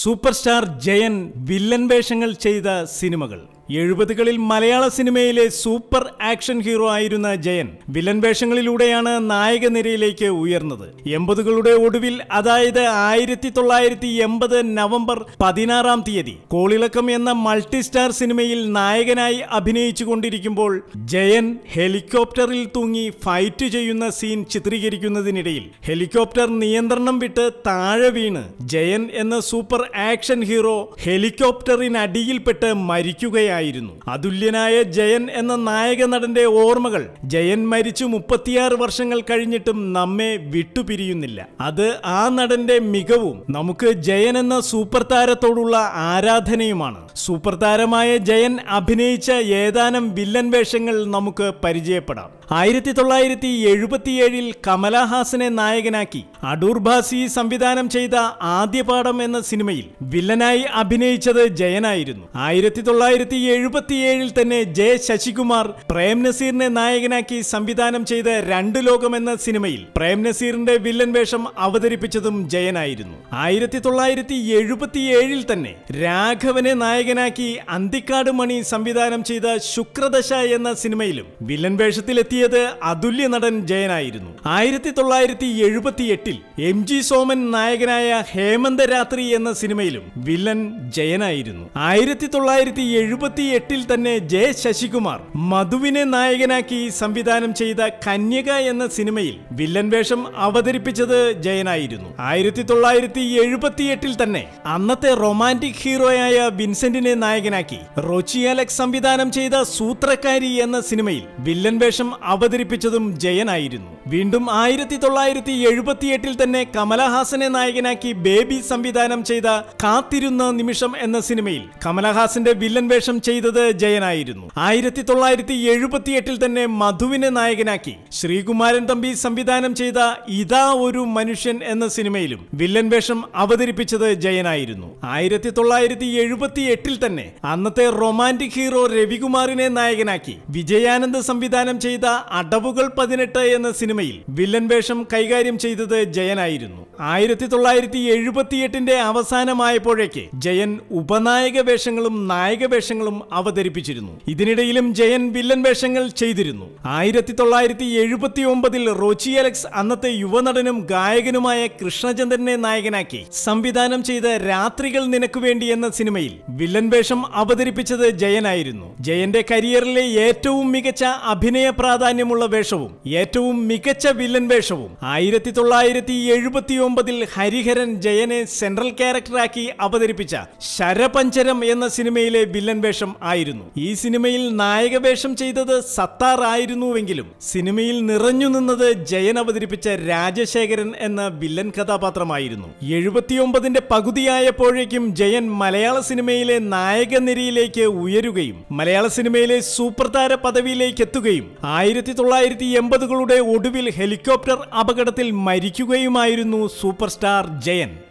super star Jayan villain വേഷങ്ങൾ ചെയ്ത സിനിമകൾ എഴുപതുകളിൽ മലയാള സിനിമയിലെ സൂപ്പർ ആക്ഷൻ ഹീറോ ആയിരുന്ന ജയൻ വില്ലൻ വേഷങ്ങളിലൂടെയാണ് നായക നിരയിലേക്ക് ഉയർന്നത് എൺപതുകളുടെ ഒടുവിൽ അതായത് ആയിരത്തി തൊള്ളായിരത്തി എൺപത് നവംബർ പതിനാറാം തീയതി കോളിളക്കം എന്ന മൾട്ടി സ്റ്റാർ സിനിമയിൽ നായകനായി അഭിനയിച്ചു കൊണ്ടിരിക്കുമ്പോൾ ജയൻ ഹെലികോപ്റ്ററിൽ തൂങ്ങി ഫൈറ്റ് ചെയ്യുന്ന സീൻ ചിത്രീകരിക്കുന്നതിനിടയിൽ ഹെലികോപ്റ്റർ നിയന്ത്രണം വിട്ട് താഴെ വീണ് ജയൻ എന്ന സൂപ്പർ ആക്ഷൻ ഹീറോ ഹെലികോപ്റ്ററിനടിയിൽപ്പെട്ട് മരിക്കുകയായിരുന്നു അതുല്യനായ ജയൻ എന്ന നായക നടന്റെ ഓർമ്മകൾ ജയൻ മരിച്ചു മുപ്പത്തിയാറ് വർഷങ്ങൾ കഴിഞ്ഞിട്ടും നമ്മെ വിട്ടുപിരിയുന്നില്ല അത് ആ നടന്റെ മികവും നമുക്ക് ജയൻ എന്ന സൂപ്പർ താരത്തോടുള്ള ആരാധനയുമാണ് സൂപ്പർ താരമായ ജയൻ അഭിനയിച്ച ഏതാനും വില്ലൻ വേഷങ്ങൾ നമുക്ക് പരിചയപ്പെടാം ആയിരത്തി തൊള്ളായിരത്തി എഴുപത്തിയേഴിൽ കമലഹാസനെ നായകനാക്കി അടൂർ ഭാസി സംവിധാനം ചെയ്ത ആദ്യപാഠം എന്ന സിനിമയിൽ വില്ലനായി അഭിനയിച്ചത് ജയനായിരുന്നു ആയിരത്തി തൊള്ളായിരത്തി എഴുപത്തിയേഴിൽ തന്നെ ജെ ശശികുമാർ പ്രേം നസീറിനെ നായകനാക്കി സംവിധാനം ചെയ്ത രണ്ട് ലോകം എന്ന സിനിമയിൽ പ്രേം നസീറിന്റെ വില്ലൻ വേഷം അവതരിപ്പിച്ചതും ജയനായിരുന്നു ആയിരത്തി തൊള്ളായിരത്തി എഴുപത്തിയേഴിൽ തന്നെ രാഘവനെ നായകനാക്കി അന്തിക്കാട് മണി സംവിധാനം ചെയ്ത ശുക്രദശ എന്ന സിനിമയിലും വില്ലൻ വേഷത്തിലെത്തിയത് അതുല്യ നടൻ ജയനായിരുന്നു ആയിരത്തി തൊള്ളായിരത്തി എഴുപത്തി എട്ടിൽ എം ജി സോമൻ നായകനായ ഹേമന്ത രാത്രി എന്ന സിനിമയിലും വില്ലൻ ജയനായിരുന്നു ആയിരത്തി തൊള്ളായിരത്തി എഴുപത്തി എട്ടിൽ തന്നെ ജെ ശശികുമാർ മധുവിനെ നായകനാക്കി സംവിധാനം ചെയ്ത കന്യക എന്ന സിനിമയിൽ വില്ലൻ വേഷം അവതരിപ്പിച്ചത് ജയനായിരുന്നു ആയിരത്തി തൊള്ളായിരത്തി എഴുപത്തി എട്ടിൽ തന്നെ അന്നത്തെ റൊമാൻറ്റിക് ഹീറോയായ വിൻസെന്റിനെ നായകനാക്കി റോച്ചി അലക്സ് സംവിധാനം ചെയ്ത സൂത്രക്കാരി എന്ന സിനിമയിൽ വില്ലൻ വേഷം അവതരിപ്പിച്ചതും ജയനായിരുന്നു വീണ്ടും ആയിരത്തി തൊള്ളായിരത്തി എഴുപത്തിയെട്ടിൽ തന്നെ കമലഹാസനെ നായകനാക്കി ബേബി സംവിധാനം ചെയ്ത കാത്തിരുന്ന നിമിഷം എന്ന സിനിമയിൽ കമലഹാസന്റെ വില്ലൻ വേഷം ചെയ്തത് ജയനായിരുന്നു ആയിരത്തി തൊള്ളായിരത്തി എഴുപത്തിയെട്ടിൽ തന്നെ മധുവിനെ നായകനാക്കി ശ്രീകുമാരൻ തമ്പി സംവിധാനം ചെയ്ത ഇതാ ഒരു മനുഷ്യൻ എന്ന സിനിമയിലും വില്ലൻ വേഷം അവതരിപ്പിച്ചത് ജയനായിരുന്നു ആയിരത്തി തൊള്ളായിരത്തി എഴുപത്തി എട്ടിൽ തന്നെ അന്നത്തെ റൊമാൻറ്റിക് ഹീറോ രവികുമാറിനെ നായകനാക്കി വിജയാനന്ദ് സംവിധാനം ചെയ്ത അടവുകൾ പതിനെട്ട് എന്ന സിനിമയിൽ വില്ലൻ വേഷം കൈകാര്യം ചെയ്തത് ജയനായിരുന്നു ആയിരത്തി തൊള്ളായിരത്തി എഴുപത്തിയെട്ടിന്റെ അവസാനമായപ്പോഴേക്ക് ജയൻ ഉപനായക വേഷങ്ങളും നായക വേഷങ്ങളും അവതരിപ്പിച്ചിരുന്നു ഇതിനിടയിലും ജയൻ വില്ലൻ വേഷങ്ങൾ ചെയ്തിരുന്നു ആയിരത്തി തൊള്ളായിരത്തി എഴുപത്തി ഒമ്പതിൽ റോച്ചി അലക്സ് അന്നത്തെ യുവനടനും ഗായകനുമായ കൃഷ്ണചന്ദ്രനെ നായകനാക്കി സംവിധാനം ചെയ്ത രാത്രികൾ നിനക്ക് വേണ്ടി എന്ന സിനിമയിൽ വില്ലൻ വേഷം അവതരിപ്പിച്ചത് ജയനായിരുന്നു ജയന്റെ കരിയറിലെ ഏറ്റവും മികച്ച അഭിനയ പ്രാധാന്യമുള്ള വേഷവും ഏറ്റവും മികച്ച വില്ലൻ വേഷവും ആയിരത്തി തൊള്ളായിരത്തി എഴുപത്തി ഒമ്പതിൽ ഹരിഹരൻ ജയനെ സെൻട്രൽ ക്യാരക്ടറാക്കി അവതരിപ്പിച്ച ശരപഞ്ചരം എന്ന സിനിമയിലെ വില്ലൻ വേഷം ആയിരുന്നു ഈ സിനിമയിൽ നായക വേഷം ചെയ്തത് സത്താർ ആയിരുന്നുവെങ്കിലും സിനിമയിൽ നിറഞ്ഞു നിന്നത് ജയൻ അവതരിപ്പിച്ച രാജശേഖരൻ എന്ന വില്ലൻ കഥാപാത്രമായിരുന്നു എഴുപത്തിയൊമ്പതിന്റെ പകുതിയായപ്പോഴേക്കും ജയൻ മലയാള സിനിമയിലെ നായക നിരയിലേക്ക് ഉയരുകയും മലയാള സിനിമയിലെ സൂപ്പർ താര പദവിയിലേക്ക് എത്തുകയും ആയിരത്തി തൊള്ളായിരത്തി എൺപതുകളുടെ ഒടുവിൽ ഹെലികോപ്റ്റർ അപകടത്തിൽ മരിക്കുകയുമായിരുന്നു സൂപ്പർ സ്റ്റാർ ജയൻ